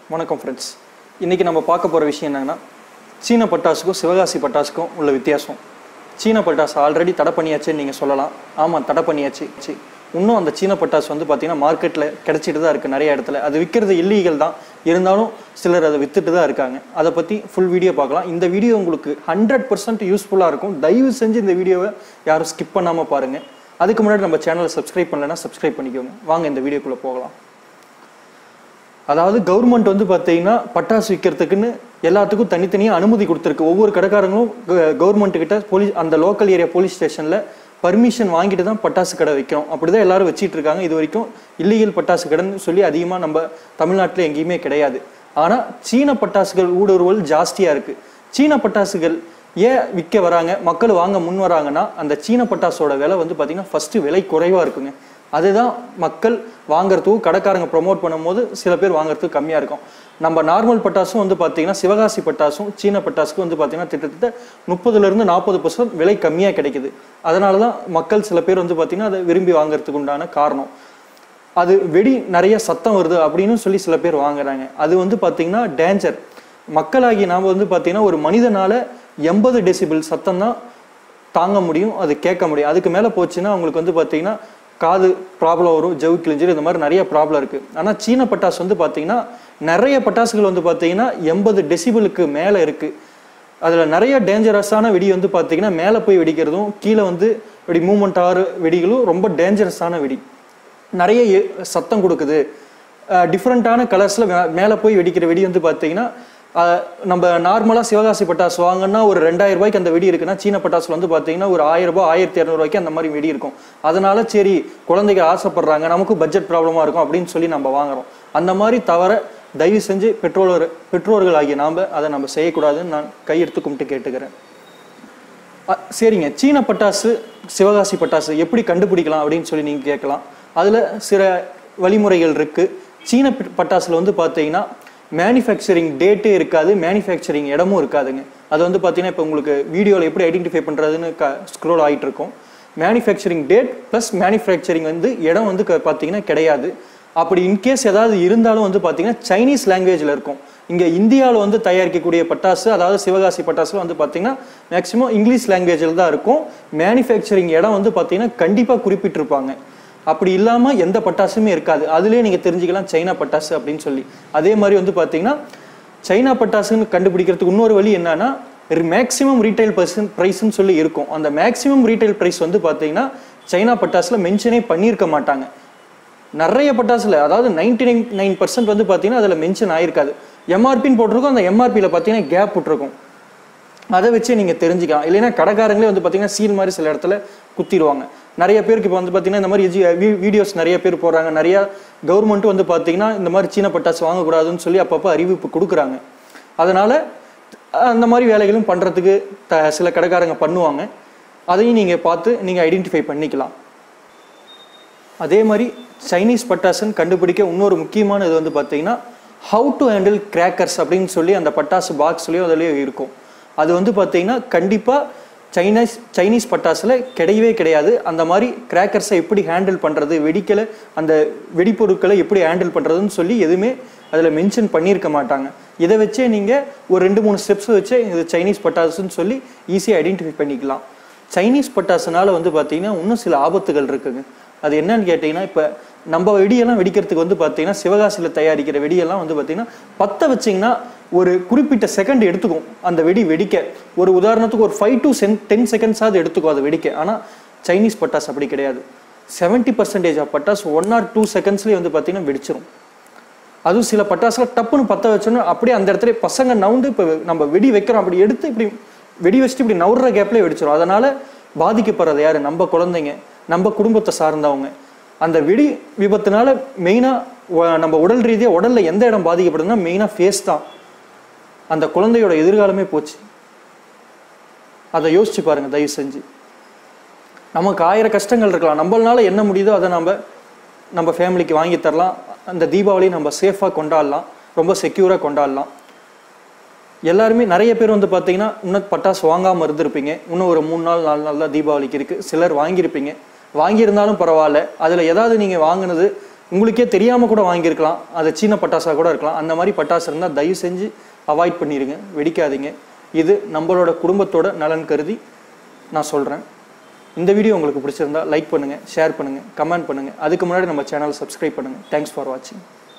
வணக்கம் ஃப்ரெண்ட்ஸ் இன்றைக்கி நம்ம பார்க்க போகிற விஷயம் என்னன்னா சீன பட்டாசுக்கும் சிவகாசி பட்டாசுக்கும் உள்ள வித்தியாசம் சீன பட்டாசு ஆல்ரெடி தடை பண்ணியாச்சுன்னு நீங்கள் சொல்லலாம் ஆமாம் தடை பண்ணியாச்சு சி. இன்னும் அந்த சீன பட்டாசு வந்து பார்த்தீங்கன்னா மார்க்கெட்டில் கிடைச்சிட்டு தான் இருக்குது நிறைய இடத்துல அது விற்கிறது இல்லீகல் தான் இருந்தாலும் சிலர் அதை வித்துட்டு தான் இருக்காங்க அதை பற்றி ஃபுல் வீடியோ பார்க்கலாம் இந்த வீடியோ உங்களுக்கு ஹண்ட்ரட் பர்சன்ட் யூஸ்ஃபுல்லாக இருக்கும் தயவு செஞ்சு இந்த வீடியோவை யாரும் ஸ்கிப் பண்ணாமல் பாருங்கள் அதுக்கு முன்னாடி நம்ம சேனலை சப்ஸ்கிரைப் பண்ணலைன்னா சப்ஸ்கிரைப் பண்ணிக்கோங்க வாங்க இந்த வீடியோக்குள்ளே போகலாம் அதாவது கவர்மெண்ட் வந்து பார்த்தீங்கன்னா பட்டாசு விற்கிறதுக்குன்னு எல்லாத்துக்கும் தனித்தனியாக அனுமதி கொடுத்துருக்கு ஒவ்வொரு கடைக்காரங்களும் கவர்மெண்ட் கிட்ட போலீஸ் அந்த லோக்கல் ஏரியா போலீஸ் ஸ்டேஷனில் பர்மிஷன் வாங்கிட்டு தான் பட்டாசு கடை வைக்கிறோம் அப்படி தான் எல்லாரும் வச்சிட்டு இருக்காங்க இது வரைக்கும் இல்லீகல் பட்டாசு கடைன்னு சொல்லி அதிகமாக நம்ம தமிழ்நாட்டில் எங்கேயுமே கிடையாது ஆனால் சீன பட்டாசுகள் ஊடுருவல் ஜாஸ்தியாக இருக்குது சீன பட்டாசுகள் ஏன் விற்க வராங்க மக்கள் வாங்க முன் வராங்கன்னா அந்த சீன பட்டாசோட விலை வந்து பார்த்தீங்கன்னா ஃபஸ்ட்டு விலை குறைவாக இருக்குங்க அதுதான் மக்கள் வாங்குறதுக்கும் கடைக்காரங்க ப்ரோமோட் பண்ணும்போது சில பேர் வாங்குறதுக்கு கம்மியாக இருக்கும் நம்ம நார்மல் பட்டாசும் வந்து பார்த்தீங்கன்னா சிவகாசி பட்டாசும் சீன பட்டாசுக்கும் வந்து பார்த்தீங்கன்னா கிட்டத்தட்ட முப்பதுலேருந்து நாற்பது பர்சன்ட் விலை கம்மியாக கிடைக்குது அதனால தான் மக்கள் சில பேர் வந்து பார்த்தீங்கன்னா அதை விரும்பி வாங்குறதுக்கு உண்டான காரணம் அது வெடி நிறைய சத்தம் வருது அப்படின்னு சொல்லி சில பேர் வாங்குறாங்க அது வந்து பார்த்தீங்கன்னா டேஞ்சர் மக்களாகி நாம் வந்து பார்த்தீங்கன்னா ஒரு மனிதனால எண்பது டெசிபிள் சத்தம் தான் தாங்க முடியும் அது கேட்க முடியும் அதுக்கு மேலே போச்சுன்னா அவங்களுக்கு வந்து பார்த்தீங்கன்னா காது ப்ராப்ளம் வரும் ஜவு கிழிஞ்சல் இந்த மாதிரி நிறைய ப்ராப்ளம் இருக்குது ஆனால் சீன பட்டாசு வந்து பார்த்தீங்கன்னா நிறைய பட்டாசுகள் வந்து பார்த்தீங்கன்னா எண்பது டெசிபிளுக்கு மேலே இருக்குது அதில் நிறைய டேஞ்சரஸான வெடி வந்து பார்த்தீங்கன்னா மேலே போய் வெடிக்கிறதும் கீழே வந்து வெடி மூமெண்ட் ஆகிற வெடிகளும் ரொம்ப டேஞ்சரஸான வெடி நிறைய எ- சத்தம் கொடுக்குது டிஃப்ரெண்ட்டான கலர்ஸில் மேலே போய் வெடிக்கிற வெடி வந்து பார்த்தீங்கன்னா அஹ், நம்ம நார்மலாக சிவகாசி பட்டாசு வாங்கினா ஒரு ரெண்டாயிரம் ரூபாய்க்கு அந்த வெடி இருக்குன்னா சீன பட்டாசுல வந்து பார்த்தீங்கன்னா ஒரு ஆயிரம் ரூபாய் ஆயிரத்தி இரநூறுவாய்க்கு அந்த மாதிரி வெடி இருக்கும் அதனால சரி குழந்தைங்க ஆசைப்படுறாங்க நமக்கும் பட்ஜெட் ப்ராப்ளமாக இருக்கும் அப்படின்னு சொல்லி நம்ம வாங்குறோம் அந்த மாதிரி தவிர தயவு செஞ்சு பெற்றோர் பெற்றோர்கள் ஆகிய நாம் அதை நம்ம செய்யக்கூடாதுன்னு நான் கையெடுத்து கும்பிட்டு கேட்டுக்கிறேன் அ, சரிங்க சீன பட்டாசு சிவகாசி பட்டாசு எப்படி கண்டுபிடிக்கலாம் அப்படின்னு சொல்லி நீங்கள் கேட்கலாம் அதில் சில வழிமுறைகள் இருக்குது சீன பட்- பட்டாசுல வந்து பார்த்தீங்கன்னா மேனுஃபேக்சரிங் டேட்டே இருக்காது மேனுஃபேக்சரிங் இடமும் இருக்காதுங்க அது வந்து பார்த்தீங்கன்னா இப்போ உங்களுக்கு வீடியோவில் எப்படி ஐடென்டிஃபை பண்ணுறதுன்னு க ஸ்க்ரோல் ஆகிட்டு இருக்கும் மேனுஃபேக்சரிங் டேட் ப்ளஸ் மேனுஃபேக்சரிங் வந்து இடம் வந்து க- பார்த்தீங்கன்னா கிடையாது அப்படி இன்கேஸ் ஏதாவது இருந்தாலும் வந்து பார்த்தீங்கன்னா சைனீஸ் லாங்குவேஜில் இருக்கும் இங்கே இந்தியாவில் வந்து தயாரிக்கக்கூடிய பட்டாசு அதாவது சிவகாசி பட்டாசுல வந்து பார்த்தீங்கன்னா மேக்ஸிமம் இங்கிலீஷ் லாங்குவேஜில் தான் இருக்கும் மேனுஃபேக்சரிங் இடம் வந்து பார்த்தீங்கன்னா கண்டிப்பாக குறிப்பிட்டிருப்பாங்க அப்படி இல்லாமல் எந்த பட்டாசுமே இருக்காது அதுலேயே நீங்கள் தெரிஞ்சுக்கலாம் சைனா பட்டாசு அப்படின்னு சொல்லி அதே மாதிரி வந்து பார்த்தீங்கன்னா சைனா பட்டாசுன்னு கண்டுபிடிக்கிறதுக்கு இன்னொரு வழி என்னன்னா மேக்ஸிமம் ரீட்டைல் பர்சன் ப்ரைஸ்ன்னு சொல்லி இருக்கும் அந்த மேக்ஸிமம் ரீட்டைல் ப்ரைஸ் வந்து பார்த்தீங்கன்னா சைனா பட்டாசுல மென்ஷனே பண்ணியிருக்க மாட்டாங்க நிறைய பட்டாசுல அதாவது நைன்டி நைன் நைன் பர்சன்ட் வந்து பார்த்தீங்கன்னா அதில் மென்ஷன் ஆயிருக்காது எம்ஆர்பின்னு போட்டிருக்கும் அந்த எம்ஆர்பியில் பார்த்தீங்கன்னா கேப் விட்டுருக்கும் அதை வச்சே நீங்கள் தெரிஞ்சுக்கலாம் இல்லைன்னா கடைக்காரங்களே வந்து பார்த்தீங்கன்னா சீல் மாதிரி சில இடத்துல குத்திடுவாங்க நிறைய பேருக்கு இப்போ வந்து பார்த்தீங்கன்னா இந்த மாதிரி எஜி வீடியோஸ் நிறைய பேர் போடுறாங்க நிறைய கவர்மெண்ட்டும் வந்து பார்த்தீங்கன்னா இந்த மாதிரி சீன பட்டாசு வாங்கக்கூடாதுன்னு சொல்லி அப்பப்போ அறிவிப்பு கொடுக்குறாங்க அதனால அந்த மாதிரி வேலைகளும் பண்ணுறதுக்கு த சில கடைக்காரங்க பண்ணுவாங்க அதையும் நீங்கள் பார்த்து நீங்கள் ஐடென்டிஃபை பண்ணிக்கலாம் அதே மாதிரி சைனீஸ் பட்டாசுன்னு கண்டுபிடிக்க இன்னொரு முக்கியமான இது வந்து பார்த்தீங்கன்னா ஹவு டு ஹேண்டில் கிராக்கர்ஸ் அப்படின்னு சொல்லி அந்த பட்டாசு பாக்ஸ்லேயும் அதுலேயும் இருக்கும் அது வந்து பார்த்தீங்கன்னா கண்டிப்பாக சைனீஸ் சைனீஸ் பட்டாசுல கிடையவே கிடையாது அந்த மாதிரி கிராக்கர்ஸை எப்படி ஹேண்டில் பண்ணுறது வெடிக்கலை அந்த வெடிப்பொருட்களை எப்படி ஹேண்டில் பண்ணுறதுன்னு சொல்லி எதுவுமே அதில் மென்ஷன் பண்ணியிருக்க மாட்டாங்க இதை வச்சே நீங்கள் ஒரு ரெண்டு மூணு ஸ்டெப்ஸ் வச்சே இது சைனீஸ் பட்டாசுன்னு சொல்லி ஈஸியாக ஐடென்டிஃபை பண்ணிக்கலாம் சைனீஸ் பட்டாசுனால வந்து பார்த்தீங்கன்னா இன்னும் சில ஆபத்துகள் இருக்குங்க அது என்னன்னு கேட்டிங்கன்னா இப்போ நம்ம வெடியெல்லாம் வெடிக்கிறதுக்கு வந்து பார்த்தீங்கன்னா சிவகாசியில் தயாரிக்கிற வெடியெல்லாம் வந்து பார்த்தீங்கன்னா பற்ற வச்சிங்கன்னா ஒரு குறிப்பிட்ட செகண்ட் எடுத்துக்கும் அந்த வெடி வெடிக்க ஒரு உதாரணத்துக்கு ஒரு ஃபைவ் டு சென் டென் செகண்ட்ஸாவது எடுத்துக்கும் அது வெடிக்க ஆனால் சைனீஸ் பட்டாசு அப்படி கிடையாது செவன்ட்டி பர்சன்டேஜ் ஆஃப் பட்டாசு ஒன் ஆர் டூ செகண்ட்ஸ்லேயே வந்து பார்த்தீங்கன்னா வெடிச்சிரும் அதுவும் சில பட்டாசுல டப்புன்னு பற்ற வச்சோன்னா அப்படியே அந்த இடத்துல பசங்க நவுண்டு இப்போ நம்ம வெடி வைக்கிறோம் அப்படி எடுத்து இப்படி வெடி வச்சுட்டு இப்படி நவுற கேப்லேயே வெடிச்சிரும் அதனால பாதிக்கப்படுறது யாரு நம்ம குழந்தைங்க நம்ம குடும்பத்தை சார்ந்தவங்க அந்த வெடி விபத்துனால மெயினாக நம்ம உடல் ரீதியாக உடல்ல எந்த இடம் பாதிக்கப்படுதுன்னா மெயினாக ஃபேஸ் தான் அந்த குழந்தையோட எதிர்காலமே போச்சு அதை யோசிச்சு பாருங்க தயவு செஞ்சு நமக்கு ஆயிரம் கஷ்டங்கள் இருக்கலாம் நம்மளால என்ன முடியுதோ அதை நம்ம நம்ம ஃபேமிலிக்கு வாங்கி தரலாம் அந்த தீபாவளி நம்ம சேஃபாக கொண்டாடலாம் ரொம்ப செக்யூராக கொண்டாடலாம் எல்லாருமே நிறைய பேர் வந்து பார்த்தீங்கன்னா இன்னும் பட்டாசு வாங்காமல் இருந்திருப்பீங்க இன்னும் ஒரு மூணு நாள் நாலு நாள் தான் தீபாவளிக்கு இருக்குது சிலர் வாங்கியிருப்பீங்க வாங்கியிருந்தாலும் பரவாயில்ல அதில் ஏதாவது நீங்கள் வாங்கினது உங்களுக்கே தெரியாமல் கூட வாங்கியிருக்கலாம் அது சீன பட்டாசாக கூட இருக்கலாம் அந்த மாதிரி பட்டாசு இருந்தால் தயவு செஞ்சு அவாய்ட் பண்ணிடுங்க வெடிக்காதீங்க இது நம்மளோட குடும்பத்தோட நலன் கருதி நான் சொல்கிறேன் இந்த வீடியோ உங்களுக்கு பிடிச்சிருந்தா லைக் பண்ணுங்கள் ஷேர் பண்ணுங்கள் கமெண்ட் பண்ணுங்கள் அதுக்கு முன்னாடி நம்ம சேனலை சப்ஸ்கிரைப் பண்ணுங்கள் தேங்க்ஸ் ஃபார் வாட்சிங்